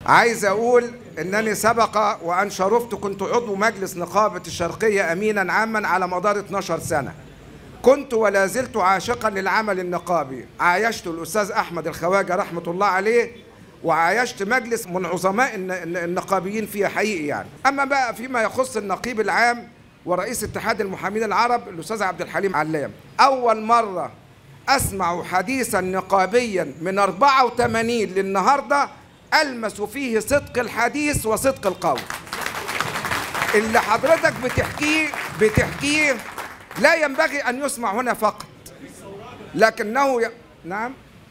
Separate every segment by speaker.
Speaker 1: عايز اقول انني سبق وان شرفت كنت عضو مجلس نقابه الشرقيه امينا عاما على مدار 12 سنه كنت ولا زلت عاشقا للعمل النقابي عايشت الاستاذ احمد الخواجه رحمه الله عليه وعايشت مجلس من عظماء الن- الن- النقابيين فيها حقيقي يعني اما بقى فيما يخص النقيب العام ورئيس اتحاد المحامين العرب الاستاذ عبد الحليم علام اول مره اسمع حديثا نقابيا من 84 للنهارده المس فيه صدق الحديث وصدق القول اللي حضرتك بتحكيه بتحكيه لا ينبغي ان يسمع هنا فقط لكنه ي... نعم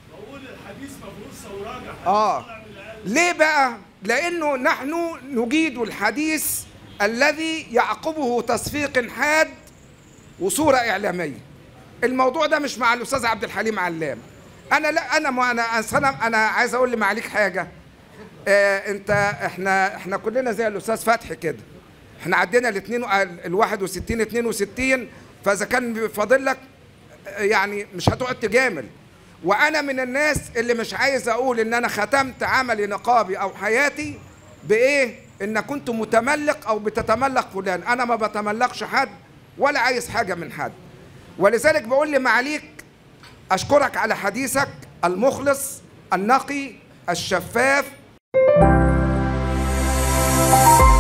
Speaker 1: اه ليه بقى لانه نحن نجيد الحديث الذي يعقبه تصفيق حاد وصوره اعلاميه الموضوع ده مش مع الاستاذ عبد الحليم علام انا لا انا ما انا أصل انا انا عايز اقول لمعاليك حاجه آه انت احنا احنا كلنا زي الاستاذ فتحي كده احنا عدينا الاثنين ال 61 62 فاذا كان فاضل لك آه، يعني مش هتقعد تجامل وانا من الناس اللي مش عايز اقول ان انا ختمت عملي نقابي او حياتي بايه ان كنت متملق او بتتملق فلان انا ما بتملقش حد ولا عايز حاجه من حد ولذلك بقول لمعاليك اشكرك على حديثك المخلص النقي الشفاف